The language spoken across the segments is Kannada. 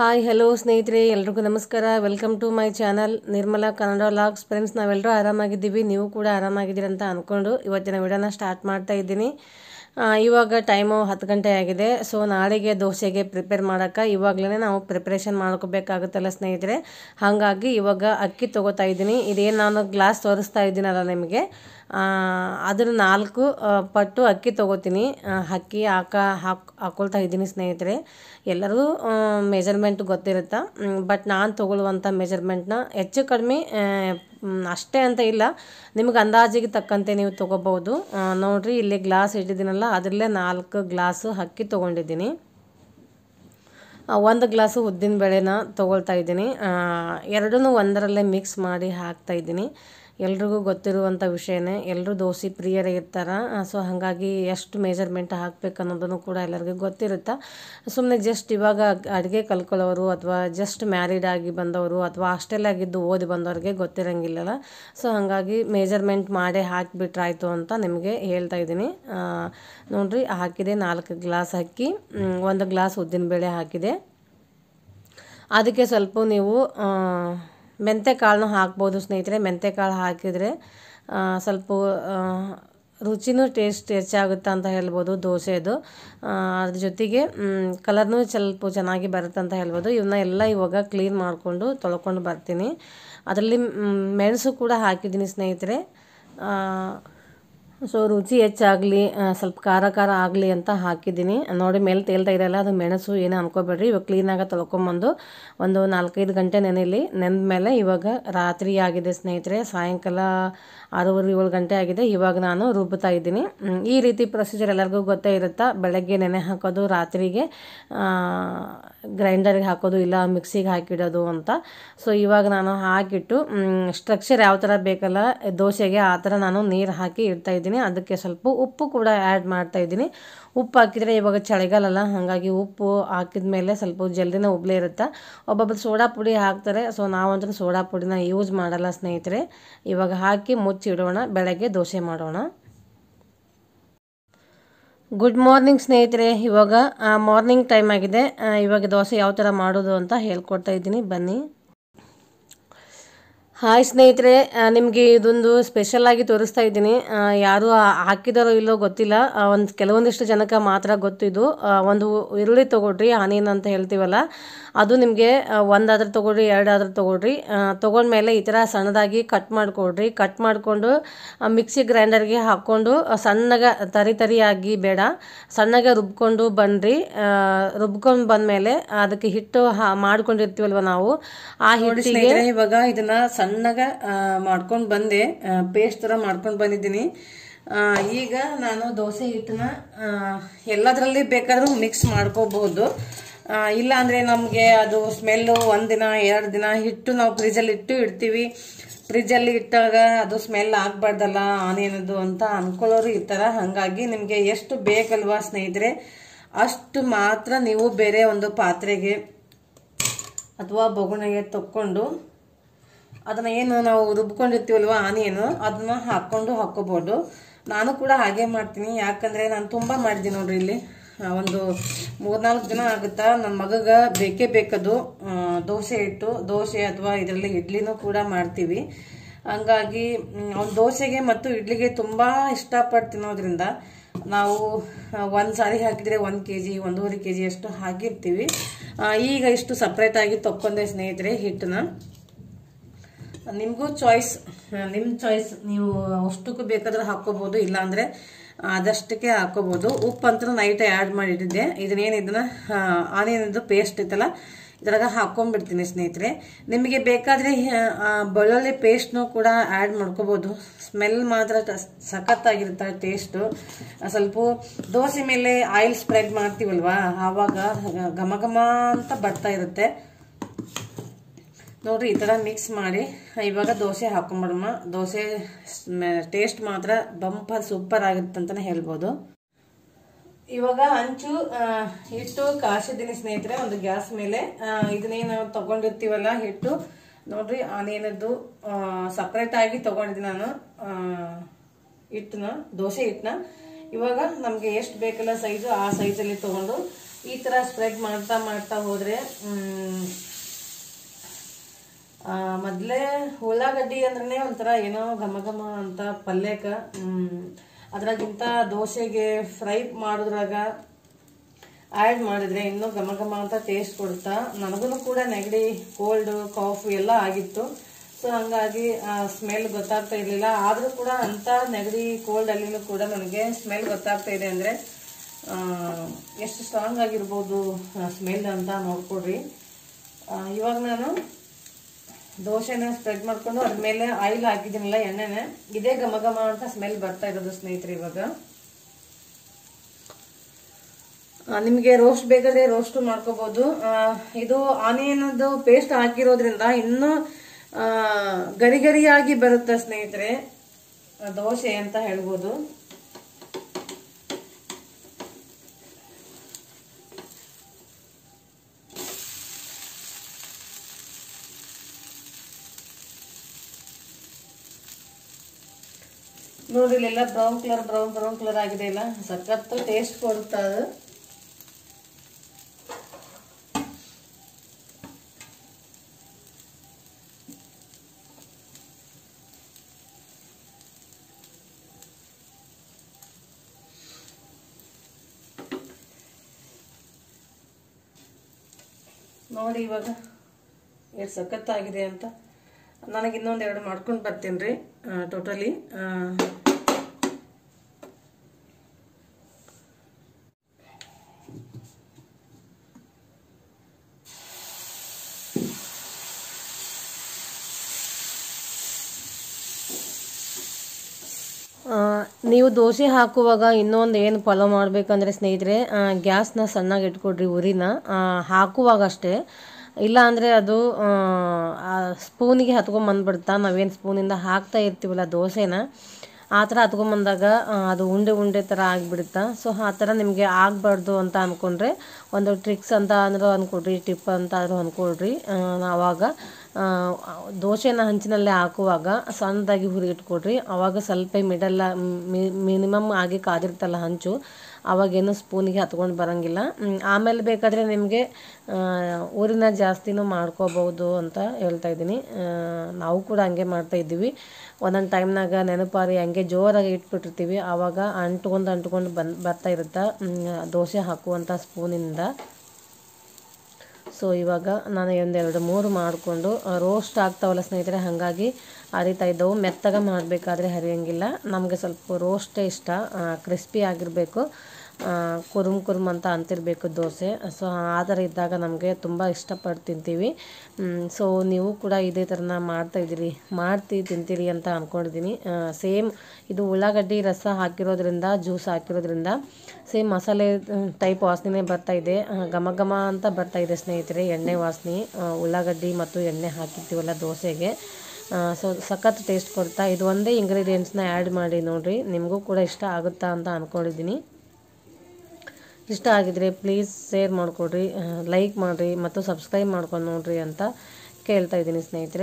ಹಾಯ್ ಹಲೋ ಸ್ನೇಹಿತರೆ ಎಲ್ರಿಗೂ ನಮಸ್ಕಾರ welcome to my channel Nirmala Kannada vlogs friends ನಾವೆಲ್ಲರೂ ಆರಾಮಾಗಿದ್ದೀವಿ ನೀವು ಕೂಡ ಆರಾಮಾಗಿದ್ದೀರಿ ಅಂತ ಅಂದ್ಕೊಂಡು ಇವತ್ತಿನ ವಿಡಿಯೋನ ಸ್ಟಾರ್ಟ್ ಮಾಡ್ತಾ ಇದ್ದೀನಿ ಆ, ಇವಾಗ ಟೈಮು ಹತ್ತು ಗಂಟೆ ಆಗಿದೆ ಸೊ ನಾಳೆಗೆ ದೋಸೆಗೆ ಪ್ರಿಪೇರ್ ಮಾಡೋಕ್ಕೆ ಇವಾಗಲೇ ನಾವು ಪ್ರಿಪ್ರೇಷನ್ ಮಾಡ್ಕೋಬೇಕಾಗುತ್ತಲ್ಲ ಸ್ನೇಹಿತರೆ ಹಾಗಾಗಿ ಇವಾಗ ಅಕ್ಕಿ ತೊಗೋತಾ ಇದ್ದೀನಿ ಇದೇನು ನಾನು ಗ್ಲಾಸ್ ತೋರಿಸ್ತಾ ಇದ್ದೀನಲ್ಲ ನಿಮಗೆ ಆ, ಅದ್ರ ನಾಲ್ಕು ಆ, ಪಟ್ಟು ಅಕ್ಕಿ ತೊಗೋತೀನಿ ಆ, ಅಕ್ಕಿ ಹಾಕ ಹಾಕ್ ಹಾಕ್ಕೊಳ್ತಾ ಇದ್ದೀನಿ ಸ್ನೇಹಿತರೆ ಎಲ್ಲರೂ ಮೆಜರ್ಮೆಂಟ್ ಗೊತ್ತಿರುತ್ತೆ ಬಟ್ ನಾನು ತೊಗೊಳ್ಳುವಂಥ ಮೆಜರ್ಮೆಂಟ್ನ ಹೆಚ್ಚು ಕಡಿಮೆ ಆ, ಮ್, ಅಷ್ಟೇ ಅಂತ ಇಲ್ಲ ನಿಮ್ಗೆ ಅಂದಾಜಿಗೆ ತಕ್ಕಂತೆ ನೀವು ತೊಗೋಬೋದು ಆ, ನೋಡ್ರಿ ಇಲ್ಲಿ ಗ್ಲಾಸ್ ಇಟ್ಟಿದ್ದೀನಲ್ಲ ಅದರಲ್ಲೇ ನಾಲ್ಕು ಗ್ಲಾಸು ಅಕ್ಕಿ ತೊಗೊಂಡಿದ್ದೀನಿ ಒಂದು ಗ್ಲಾಸು ಉದ್ದಿನ ಬೇಳೆನ ತೊಗೊಳ್ತಾ ಇದ್ದೀನಿ ಎರಡೂ ಒಂದರಲ್ಲೇ ಮಿಕ್ಸ್ ಮಾಡಿ ಹಾಕ್ತಾ ಇದ್ದೀನಿ ಎಲ್ರಿಗೂ ಗೊತ್ತಿರುವಂಥ ವಿಷಯನೇ ಎಲ್ಲರೂ ದೋಸೆ ಪ್ರಿಯರೇ ಇರ್ತಾರೆ ಸೊ ಹಾಗಾಗಿ ಎಷ್ಟು ಮೆಜರ್ಮೆಂಟ್ ಹಾಕ್ಬೇಕು ಅನ್ನೋದನ್ನು ಕೂಡ ಎಲ್ಲರಿಗೂ ಗೊತ್ತಿರುತ್ತೆ ಸುಮ್ಮನೆ ಜಸ್ಟ್ ಇವಾಗ ಅಡುಗೆ ಕಲ್ಕೊಳ್ಳೋರು ಅಥವಾ ಜಸ್ಟ್ ಮ್ಯಾರಿಡ್ ಆಗಿ ಬಂದವರು ಅಥವಾ ಹಾಸ್ಟೆಲ್ ಆಗಿದ್ದು ಓದಿ ಬಂದವ್ರಿಗೆ ಗೊತ್ತಿರಂಗಿಲ್ಲಲ್ಲ ಸೊ ಹಾಗಾಗಿ ಮೆಜರ್ಮೆಂಟ್ ಮಾಡೇ ಹಾಕಿಬಿಟ್ರಾಯ್ತು ಅಂತ ನಿಮಗೆ ಹೇಳ್ತಾ ಇದ್ದೀನಿ ಆ, ನೋಡ್ರಿ ಹಾಕಿದೆ ನಾಲ್ಕು ಗ್ಲಾಸ್ ಹಾಕಿ ಮ್, ಒಂದು ಗ್ಲಾಸ್ ಉದ್ದಿನಬೇಳೆ ಹಾಕಿದೆ ಅದಕ್ಕೆ ಸ್ವಲ್ಪ ನೀವು ಆ, ಮೆಂತೆ ಕಾಳನ್ನ ಹಾಕ್ಬೋದು ಸ್ನೇಹಿತರೆ ಮೆಂತೆ ಕಾಳು ಹಾಕಿದರೆ ಆ, ಸ್ವಲ್ಪ ಆ, ರುಚಿನೂ ಟೇಸ್ಟ್ ಹೆಚ್ಚಾಗುತ್ತೆ ಅಂತ ಹೇಳ್ಬೋದು ದೋಸೆದು ಆ, ಅದ್ರ ಜೊತೆಗೆ ಕಲರ್ನೂ ಸ್ವಲ್ಪ ಚೆನ್ನಾಗಿ ಬರುತ್ತೆ ಅಂತ ಹೇಳ್ಬೋದು ಇವನ್ನ ಎಲ್ಲ ಇವಾಗ ಕ್ಲೀನ್ ಮಾಡಿಕೊಂಡು ತೊಳ್ಕೊಂಡು ಬರ್ತೀನಿ ಅದರಲ್ಲಿ ಮ್, ಮೆಣಸು ಕೂಡ ಹಾಕಿದ್ದೀನಿ ಸ್ನೇಹಿತರೆ ಆ, ಸೊ ರುಚಿ ಹೆಚ್ಚಾಗಲಿ ಸ್ವಲ್ಪ ಖಾರ ಖಾರ ಆಗಲಿ ಅಂತ ಹಾಕಿದ್ದೀನಿ ನೋಡಿ ಮೇಲೆ ತೇಲ್ತಾ ಇದೆಯಲ್ಲ ಅದು ಮೆಣಸು ಏನು ಅನ್ಕೋಬೇಡ್ರಿ ಇವಾಗ ಕ್ಲೀನಾಗಿ ತೊಳ್ಕೊಂಬಂದು ಒಂದು ನಾಲ್ಕೈದು ಗಂಟೆ ನೆನೆಲಿ ನೆಂದ ಮೇಲೆ ಇವಾಗ ರಾತ್ರಿ ಆಗಿದೆ ಸ್ನೇಹಿತರೆ ಸಾಯಂಕಾಲ ಆರೂವರೆ ಏಳು ಗಂಟೆ ಆಗಿದೆ ಇವಾಗ ನಾನು ರುಬ್ಬುತ್ತಾ ಇದ್ದೀನಿ ಹ್ಮ್, ಈ ರೀತಿ ಪ್ರೊಸೀಜರ್ ಎಲ್ಲರಿಗೂ ಗೊತ್ತೇ ಇರುತ್ತಾ ಬೆಳಗ್ಗೆ ನೆನೆ ಹಾಕೋದು ರಾತ್ರಿಗೆ ಗ್ರೈಂಡರ್ಗೆ ಹಾಕೋದು ಇಲ್ಲ ಮಿಕ್ಸಿಗೆ ಹಾಕಿಡೋದು ಅಂತ ಸೊ ಇವಾಗ ನಾನು ಹಾಕಿಟ್ಟು ಸ್ಟ್ರಕ್ಚರ್ ಯಾವ ಥರ ಬೇಕಲ್ಲ ದೋಸೆಗೆ ಆ ಥರ ನಾನು ನೀರು ಹಾಕಿ ಇಡ್ತಾ ಇದ್ದೀನಿ ಅದಕ್ಕೆ ಸ್ವಲ್ಪ ಉಪ್ಪು ಕೂಡ ಆ್ಯಡ್ ಮಾಡ್ತಾ ಇದ್ದೀನಿ ಉಪ್ಪು ಹಾಕಿದರೆ ಇವಾಗ ಚಳಿಗಾಲಲ್ಲ ಹಾಗಾಗಿ ಉಪ್ಪು ಹಾಕಿದ ಮೇಲೆ ಸ್ವಲ್ಪ ಜಲ್ದಿನ ಉಬ್ಲೇ ಇರುತ್ತೆ ಒಬ್ಬೊಬ್ಬರು ಸೋಡಾ ಪುಡಿ ಹಾಕ್ತಾರೆ ಸೊ ನಾವಂತೂ ಸೋಡಾ ಪುಡಿನ ಯೂಸ್ ಮಾಡಲ್ಲ ಸ್ನೇಹಿತರೆ ಇವಾಗ ಹಾಕಿ ಮುಚ್ಚಿಡೋಣ ಬೆಳಗ್ಗೆ ದೋಸೆ ಮಾಡೋಣ ಗುಡ್ ಮಾರ್ನಿಂಗ್ ಸ್ನೇಹಿತರೆ ಇವಾಗ ಮಾರ್ನಿಂಗ್ ಟೈಮ್ ಆಗಿದೆ ಆ, ಇವಾಗ ದೋಸೆ ಯಾವ ಥರ ಮಾಡೋದು ಅಂತ ಹೇಳ್ಕೊಡ್ತಾ ಇದ್ದೀನಿ ಬನ್ನಿ ಹಾಯ್ ಸ್ನೇಹಿತರೆ ನಿಮಗೆ ಇದೊಂದು ಸ್ಪೆಷಲ್ ಆಗಿ ತೋರಿಸ್ತಾ ಇದ್ದೀನಿ ಆ, ಯಾರು ಆ- ಹಾಕಿದಾರೋ ಇಲ್ಲೋ ಗೊತ್ತಿಲ್ಲ ಒಂದು ಕೆಲವೊಂದಿಷ್ಟು ಜನಕ್ಕೆ ಮಾತ್ರ ಗೊತ್ತಿದ್ದು ಆ, ಒಂದು ಈರುಳ್ಳಿ ತೊಗೊಳ್ರಿ ಆನಿಯನ್ ಅಂತ ಹೇಳ್ತೀವಲ್ಲ ಅದು ನಿಮಗೆ ಒಂದಾದ್ರೂ ತೊಗೊಳ್ರಿ ಎರಡಾದ್ರೂ ತೊಗೊಳ್ರಿ ಆ, ತೊಗೊಂಡ್ಮೇಲೆ ಈ ಥರ ಸಣ್ಣದಾಗಿ ಕಟ್ ಮಾಡಿಕೊಡ್ರಿ ಕಟ್ ಮಾಡಿಕೊಂಡು ಮಿಕ್ಸಿ ಗ್ರೈಂಡರ್ಗೆ ಹಾಕ್ಕೊಂಡು ಆ, ಸಣ್ಣಗೆ ತರಿ ತರಿಯಾಗಿ ಬೇಡ ಸಣ್ಣಗೆ ರುಬ್ಕೊಂಡು ಬನ್ನಿರಿ ರುಬ್ಕೊಂಡು ಬಂದಮೇಲೆ ಅದಕ್ಕೆ ಹಿಟ್ಟು ಹಾ ಮಾಡ್ಕೊಂಡಿರ್ತೀವಲ್ವ ನಾವು ಆ ಹಿಟ್ಟಿಗೆ ಇವಾಗ ಇದನ್ನ ಸಣ್ಣಗ ಮಾಡ್ಕೊಂಡು ಬಂದೆ ಪೇಸ್ಟ್ ಥರ ಮಾಡ್ಕೊಂಡು ಬಂದಿದ್ದೀನಿ ಆ, ಈಗ ನಾನು ದೋಸೆ ಹಿಟ್ಟನ್ನ ಆ, ಎಲ್ಲದರಲ್ಲಿ ಬೇಕಾದ್ರೂ ಮಿಕ್ಸ್ ಮಾಡ್ಕೋಬಹುದು ಆ, ಇಲ್ಲ ಅಂದ್ರೆ ನಮಗೆ ಅದು ಸ್ಮೆಲ್ಲು ಒಂದಿನ ಎರಡು ದಿನ ಹಿಟ್ಟು ನಾವು ಫ್ರಿಜಲ್ಲಿ ಇಟ್ಟು ಇಡ್ತೀವಿ ಫ್ರಿಜ್ಜಲ್ಲಿ ಇಟ್ಟಾಗ ಅದು ಸ್ಮೆಲ್ ಆಗಬಾರ್ದಲ್ಲ ಆನಿಯನದು ಅಂತ ಅನ್ಕೊಳ್ಳೋರು ಇರ್ತಾರ ಹಾಗಾಗಿ ನಿಮಗೆ ಎಷ್ಟು ಬೇಕಲ್ವಾ ಸ್ನೇಹಿತರೆ ಅಷ್ಟು ಮಾತ್ರ ನೀವು ಬೇರೆ ಒಂದು ಪಾತ್ರೆಗೆ ಅಥವಾ ಬೊಗುಣಿಗೆ ತಕ್ಕೊಂಡು ಅದನ್ನ ಏನು ನಾವು ರುಬ್ಕೊಂಡಿರ್ತೀವಲ್ವ ಆನಿಯನು ಅದನ್ನ ಹಾಕೊಂಡು ಹಾಕೋಬಹುದು ನಾನು ಕೂಡ ಹಾಗೆ ಮಾಡ್ತೀನಿ ಯಾಕಂದ್ರೆ ನಾನು ತುಂಬಾ ಮಾಡಿದ್ದೀನಿ ನೋಡ್ರಿ ಇಲ್ಲಿ ಆ, ಒಂದು ಮೂರ್ನಾಲ್ಕು ದಿನ ಆಗುತ್ತಾ ನನ್ನ ಮಗಗ ಬೇಕೇ ಬೇಕದು ಆ, ದೋಸೆ ಇಟ್ಟು ದೋಸೆ ಅಥವಾ ಇದರಲ್ಲಿ ಇಡ್ಲಿನೂ ಕೂಡ ಮಾಡ್ತೀವಿ ಹಂಗಾಗಿ ಅವ್ನು ದೋಸೆಗೆ ಮತ್ತು ಇಡ್ಲಿಗೆ ತುಂಬಾ ಇಷ್ಟಪಟ್ಟು ತಿನ್ನೋದ್ರಿಂದ ನಾವು ಆ, ಒಂದ್ ಸಾರಿ ಹಾಕಿದ್ರೆ ಒಂದ್ ಕೆ ಜಿ ಒಂದೂವರೆ ಕೆ ಜಿ ಅಷ್ಟು ಹಾಕಿರ್ತೀವಿ ಆ, ಈಗ ಇಷ್ಟು ಸಪ್ರೇಟ್ ಆಗಿ ತಕ್ಕೊಂಡೆ ಸ್ನೇಹಿತರೆ ಹಿಟ್ಟನ್ನ ನಿಮಗೂ ಚಾಯ್ಸ್ ನಿಮ್ಮ ಚಾಯ್ಸ್ ನೀವು ಅಷ್ಟಕ್ಕೂ ಬೇಕಾದ್ರೆ ಹಾಕೋಬಹುದು ಇಲ್ಲಾಂದ್ರೆ ಅದಷ್ಟಕ್ಕೆ ಹಾಕೋಬಹುದು ಉಪ್ಪು ಅಂತ ನೈಟ್ ಆ್ಯಡ್ ಮಾಡಿಟ್ಟಿದ್ದೆ ಇದನ್ನೇನು ಇದನ್ನ ಆನಿಯನ್ದು ಪೇಸ್ಟ್ ಇತ್ತಲ್ಲ ಇದ್ರಾಗ ಹಾಕೊಂಡ್ಬಿಡ್ತೀನಿ ಸ್ನೇಹಿತರೆ ನಿಮಗೆ ಬೇಕಾದ್ರೆ ಆ, ಬೆಳ್ಳುಳ್ಳಿ ಪೇಸ್ಟ್ನು ಕೂಡ ಆ್ಯಡ್ ಮಾಡ್ಕೋಬಹುದು ಸ್ಮೆಲ್ ಮಾತ್ರ ಟ- ಸಖತ್ತಾಗಿರುತ್ತೆ ಟೇಸ್ಟು ಸ್ವಲ್ಪ ದೋಸೆ ಮೇಲೆ ಆಯಿಲ್ ಸ್ಪ್ರೆಡ್ ಮಾಡ್ತೀವಲ್ವಾ ಆವಾಗ ಘಮ ಘಮ ಅಂತ ಬರ್ತಾ ಇರುತ್ತೆ ನೋಡ್ರಿ ಈ ಥರ ಮಿಕ್ಸ್ ಮಾಡಿ ಇವಾಗ ದೋಸೆ ಹಾಕೊಂಡ್ಬಿಡಮ್ಮ ದೋಸೆ ಟೇಸ್ಟ್ ಮಾತ್ರ ಬಂಪರ್ ಸೂಪರ್ ಆಗಿರುತ್ತೆ ಅಂತಾನೆ ಹೇಳ್ಬೋದು ಇವಾಗ ಹಂಚು ಆ, ಹಿಟ್ಟು ಕಾಸಿದ್ದೀನಿ ಸ್ನೇಹಿತರೆ ಒಂದು ಗ್ಯಾಸ್ ಮೇಲೆ ಆ, ಇದನ್ನೇನು ತಗೊಂಡಿರ್ತೀವಲ್ಲ ಹಿಟ್ಟು ನೋಡ್ರಿ ಆನಿಯನದ್ದು ಸಪ್ರೇಟ್ ಆಗಿ ತಗೊಂಡಿದ್ದೀನಿ ನಾನು ಆ, ಹಿಟ್ಟನ್ನ ದೋಸೆ ಹಿಟ್ಟನ್ನ ಇವಾಗ ನಮಗೆ ಎಷ್ಟು ಬೇಕಲ್ಲ ಸೈಜು ಆ ಸೈಜಲ್ಲಿ ತಗೊಂಡು ಈ ಥರ ಸ್ಪ್ರೆಡ್ ಮಾಡ್ತಾ ಮಾಡ್ತಾ ಹೋದರೆ ಮೊದಲೇ ಉಳ್ಳಾಗಡ್ಡಿ ಅಂದ್ರೆ ಒಂಥರ ಏನೋ ಘಮ ಘಮ ಅಂತ ಪಲ್ಯಕ ಹ್ಮ್, ಅದ್ರಾಗಿಂತ ದೋಸೆಗೆ ಫ್ರೈ ಮಾಡಿದ್ರಾಗ ಆ್ಯಡ್ ಮಾಡಿದ್ರೆ ಇನ್ನೂ ಘಮ ಘಮ ಅಂತ ಟೇಸ್ಟ್ ಕೊಡ್ತಾ ನನಗೂ ಕೂಡ ನೆಗಡಿ ಕೋಲ್ಡ್ ಕಾಫ್ ಎಲ್ಲ ಆಗಿತ್ತು ಸೊ ಹಂಗಾಗಿ ಸ್ಮೆಲ್ ಗೊತ್ತಾಗ್ತಾ ಇರಲಿಲ್ಲ ಆದರೂ ಕೂಡ ಅಂತ ನೆಗಡಿ ಕೋಲ್ಡ್ ಅಲ್ಲಿನೂ ಕೂಡ ನನಗೆ ಸ್ಮೆಲ್ ಗೊತ್ತಾಗ್ತಾ ಇದೆ ಅಂದರೆ ಎಷ್ಟು ಸ್ಟ್ರಾಂಗ್ ಆಗಿರ್ಬೋದು ಸ್ಮೆಲ್ ಅಂತ ನೋಡ್ಕೊಡ್ರಿ ಆ, ಇವಾಗ ನಾನು ದೋಸೆನ ಸ್ಪ್ರೆಡ್ ಮಾಡ್ಕೊಂಡು ಅದ್ರ ಮೇಲೆ ಆಯಿಲ್ ಹಾಕಿದ್ದೀನಲ್ಲ ಎಣ್ಣೆನೆ ಇದೇ ಘಮ ಘಮ ಅಂತ ಸ್ಮೆಲ್ ಬರ್ತಾ ಇರೋದು ಸ್ನೇಹಿತರೆ ಇವಾಗ ಆ, ನಿಮ್ಗೆ ರೋಸ್ಟ್ ಬೇಕಾದ್ರೆ ರೋಸ್ಟ್ ಮಾಡ್ಕೋಬಹುದು ಆ, ಇದು ಆನಿಯನ್ದು ಪೇಸ್ಟ್ ಹಾಕಿರೋದ್ರಿಂದ ಇನ್ನೂ ಆ, ಗರಿ ಗರಿಯಾಗಿ ಬರುತ್ತೆ ಸ್ನೇಹಿತರೆ ಆ, ದೋಸೆ ಅಂತ ಹೇಳ್ಬೋದು ನೋಡ್ರಿ ಇಲ್ಲೆಲ್ಲ brown colour brown brown colour ಆಗಿದೆ ಇಲ್ಲ ಸಖತ್ತು ಟೇಸ್ಟ್ ಕೊಡುತ್ತೆ ಅದು ನೋಡಿ ಇವಾಗ ಎಷ್ಟು ಸಖತ್ತಾಗಿದೆ ಅಂತ ನನಗೆ ಇನ್ನೊಂದು ಎರಡು ಮಾಡ್ಕೊಂಡು ಬರ್ತೀನಿ ರೀ ಟೋಟಲಿ ಆ, ನೀವು ದೋಸೆ ಹಾಕುವಾಗ ಇನ್ನೊಂದು ಏನು ಫಾಲೋ ಮಾಡಬೇಕಂದ್ರೆ ಸ್ನೇಹಿತರೆ ಆ, ಗ್ಯಾಸ್ನ ಸಣ್ಣಗೆ ಇಟ್ಕೊಡ್ರಿ ಉರಿನ ಆ, ಹಾಕುವಾಗ ಅಷ್ಟೇ ಇಲ್ಲ ಅಂದರೆ ಅದು ಆ, ಸ್ಪೂನಿಗೆ ಹತ್ಕೊಂಬಂದ್ಬಿಡ್ತಾ ನಾವೇನು ಸ್ಪೂನಿಂದ ಹಾಕ್ತಾ ಇರ್ತೀವಲ್ಲ ದೋಸೆನ ಆ ಥರ ಹತ್ಕೊಂಬಂದಾಗ ಆ, ಅದು ಉಂಡೆ ಉಂಡೆ ಥರ ಆಗಿಬಿಡುತ್ತಾ ಸೊ ಆ ಥರ ನಿಮಗೆ ಆಗಬಾರ್ದು ಅಂತ ಅಂದ್ಕೊಂಡ್ರೆ ಒಂದು ಟ್ರಿಕ್ಸ್ ಅಂತ ಅಂದ್ರೆ ಅಂದ್ಕೊಡ್ರಿ ಟಿಪ್ ಅಂತ ಆದರೂ ಅಂದ್ಕೊಳ್ರಿ ಆ, ಆವಾಗ ಆ, ದೋಸೆನ ಹಂಚಿನಲ್ಲೇ ಹಾಕುವಾಗ ಸಣ್ಣದಾಗಿ ಹುರಿ ಇಟ್ಕೊಡ್ರಿ ಆವಾಗ ಸ್ವಲ್ಪ ಮಿಡಲ್ಲ ಮಿನಿಮಮ್ ಆಗಿ ಕಾದಿರ್ತಲ್ಲ ಹಂಚು ಅವಾಗೇನು ಸ್ಪೂನಿಗೆ ಹತ್ಕೊಂಡು ಬರೋಂಗಿಲ್ಲ ಮ್, ಆಮೇಲೆ ಬೇಕಾದರೆ ನಿಮಗೆ ಊರಿನ ಜಾಸ್ತಿನೂ ಮಾಡ್ಕೋಬೋದು ಅಂತ ಹೇಳ್ತಾ ಇದ್ದೀನಿ ಆ, ನಾವು ಕೂಡ ಹಂಗೆ ಮಾಡ್ತಾ ಇದ್ದೀವಿ ಒಂದೊಂದು ಟೈಮ್ನಾಗ ನೆನಪಾರಿ ಹಂಗೆ ಜೋರಾಗಿ ಇಟ್ಬಿಟ್ಟಿರ್ತೀವಿ ಆವಾಗ ಅಂಟ್ಕೊಂಡು ಅಂಟ್ಕೊಂಡು ಬಂದು ಬರ್ತಾ ಇರುತ್ತೆ ಮ್, ದೋಸೆ ಹಾಕುವಂಥ ಸ್ಪೂನಿಂದ ಸೊ ಇವಾಗ ನಾನು ಒಂದೆರಡು ಮೂರು ಮಾಡಿಕೊಂಡು ರೋಸ್ಟ್ ಆಗ್ತಾವಲ್ಲ ಸ್ನೇಹಿತರೆ ಹಾಗಾಗಿ ಹರಿತಾ ಇದ್ದವು ಮೆತ್ತಗ ಮಾಡಬೇಕಾದ್ರೆ ಹರಿಯಂಗಿಲ್ಲ ನಮಗೆ ಸ್ವಲ್ಪ ರೋಸ್ಟೇ ಇಷ್ಟ ಕ್ರಿಸ್ಪಿ ಆಗಿರಬೇಕು ಕುರುಮ್ ಕುರುಮ್ ಅಂತ ಅಂತಿರಬೇಕು ದೋಸೆ ಸೊ ಆ ಥರ ಇದ್ದಾಗ ನಮಗೆ ತುಂಬ ಇಷ್ಟಪಟ್ಟು ತಿಂತೀವಿ ಸೊ ನೀವು ಕೂಡ ಇದೇ ಥರನ ಮಾಡ್ತಾ ಇದ್ದೀರಿ ಮಾಡ್ತಿ ತಿಂತೀರಿ ಅಂತ ಅಂದ್ಕೊಂಡಿದ್ದೀನಿ ಸೇಮ್ ಇದು ಉಳ್ಳಾಗಡ್ಡಿ ರಸ ಹಾಕಿರೋದ್ರಿಂದ ಜ್ಯೂಸ್ ಹಾಕಿರೋದ್ರಿಂದ ಸೇಮ್ ಮಸಾಲೆ ಟೈಪ್ ವಾಸನೆ ಬರ್ತಾ ಇದೆ ಆ, ಘಮ ಘಮ ಅಂತ ಬರ್ತಾ ಇದೆ ಸ್ನೇಹಿತರೆ ಎಣ್ಣೆ ವಾಸನೆ ಆ, ಉಳ್ಳಾಗಡ್ಡಿ ಮತ್ತು ಎಣ್ಣೆ ಹಾಕಿರ್ತೀವಲ್ಲ ದೋಸೆಗೆ ಸೊ ಸಖತ್ ಟೇಸ್ಟ್ ಕೊಡ್ತಾ ಇದು ಒಂದೇ ಇಂಗ್ರೀಡಿಯೆಂಟ್ಸ್ನ ಆ್ಯಡ್ ಮಾಡಿ ನೋಡಿರಿ ನಿಮಗೂ ಕೂಡ ಇಷ್ಟ ಆಗುತ್ತಾ ಅಂತ ಅಂದ್ಕೊಂಡಿದ್ದೀನಿ ಇಷ್ಟ ಆಗಿದ್ರೆ ಪ್ಲೀಸ್ ಶೇರ್ ಮಾಡಿಕೊಡ್ರಿ ಲೈಕ್ ಮಾಡಿರಿ ಮತ್ತು ಸಬ್ಸ್ಕ್ರೈಬ್ ಮಾಡ್ಕೊಂಡು ನೋಡ್ರಿ ಅಂತ ಕೇಳ್ತಾ ಇದ್ದೀನಿ ಸ್ನೇಹಿತರೆ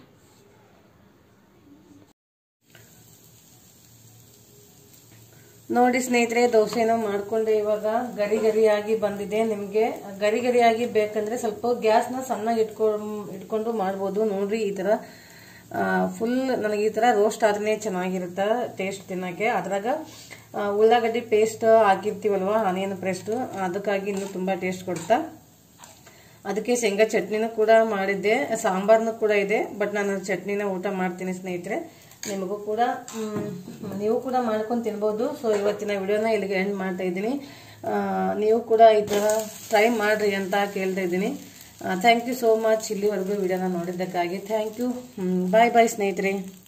ನೋಡಿ ಸ್ನೇಹಿತರೆ ದೋಸೆನ ಮಾಡ್ಕೊಂಡೆ ಇವಾಗ ಗರಿ ಗರಿಯಾಗಿ ಬಂದಿದೆ ನಿಮಗೆ ಗರಿ ಗರಿಯಾಗಿ ಬೇಕಂದ್ರೆ ಸ್ವಲ್ಪ ಗ್ಯಾಸ್ನ ಸಣ್ಣಗೆ ಇಟ್ಕೊಂಡು ಇಟ್ಕೊಂಡು ಮಾಡ್ಬೋದು ನೋಡ್ರಿ ಈ ಥರ ಫುಲ್ ನನಗೆ ಈ ಥರ ರೋಸ್ಟ್ ಆದ್ರೆ ಚೆನ್ನಾಗಿರುತ್ತೆ ಟೇಸ್ಟ್ ತಿನ್ನೋಕ್ಕೆ ಅದ್ರಾಗ ಆ, ಉಳ್ಳಾಗಡ್ಡಿ ಪೇಸ್ಟ್ ಹಾಕಿರ್ತೀವಲ್ವ ಆನಿಯನ್ ಪೇಸ್ಟ್ ಅದಕ್ಕಾಗಿ ಇನ್ನೂ ತುಂಬ ಟೇಸ್ಟ್ ಕೊಡ್ತಾ ಅದಕ್ಕೆ ಶೇಂಗಾ ಚಟ್ನಿನೂ ಕೂಡ ಮಾಡಿದ್ದೆ ಸಾಂಬಾರ್ನು ಕೂಡ ಇದೆ ಬಟ್ ನಾನು ಚಟ್ನಿನ ಊಟ ಮಾಡ್ತೀನಿ ಸ್ನೇಹಿತರೆ ನಿಮಗೂ ಕೂಡ ಮ್, ನೀವು ಕೂಡ ಮಾಡ್ಕೊಂಡು ತಿನ್ಬೋದು ಸೊ ಇವತ್ತಿನ ವಿಡಿಯೋನ ಇಲ್ಲಿಗೆ ಎಂಡ್ ಮಾಡ್ತಾ ಇದ್ದೀನಿ ಆ, ನೀವು ಕೂಡ ಈ ಥರ ಟ್ರೈ ಮಾಡ್ರಿ ಅಂತ ಕೇಳ್ತಾ ಇದ್ದೀನಿ ಥ್ಯಾಂಕ್ ಯು ಸೋ ಮಚ್ ಇಲ್ಲಿವರೆಗೂ ವಿಡಿಯೋನ ನೋಡಿದ್ದಕ್ಕಾಗಿ ಥ್ಯಾಂಕ್ ಯು ಬಾಯ್ ಬಾಯ್ ಸ್ನೇಹಿತರೆ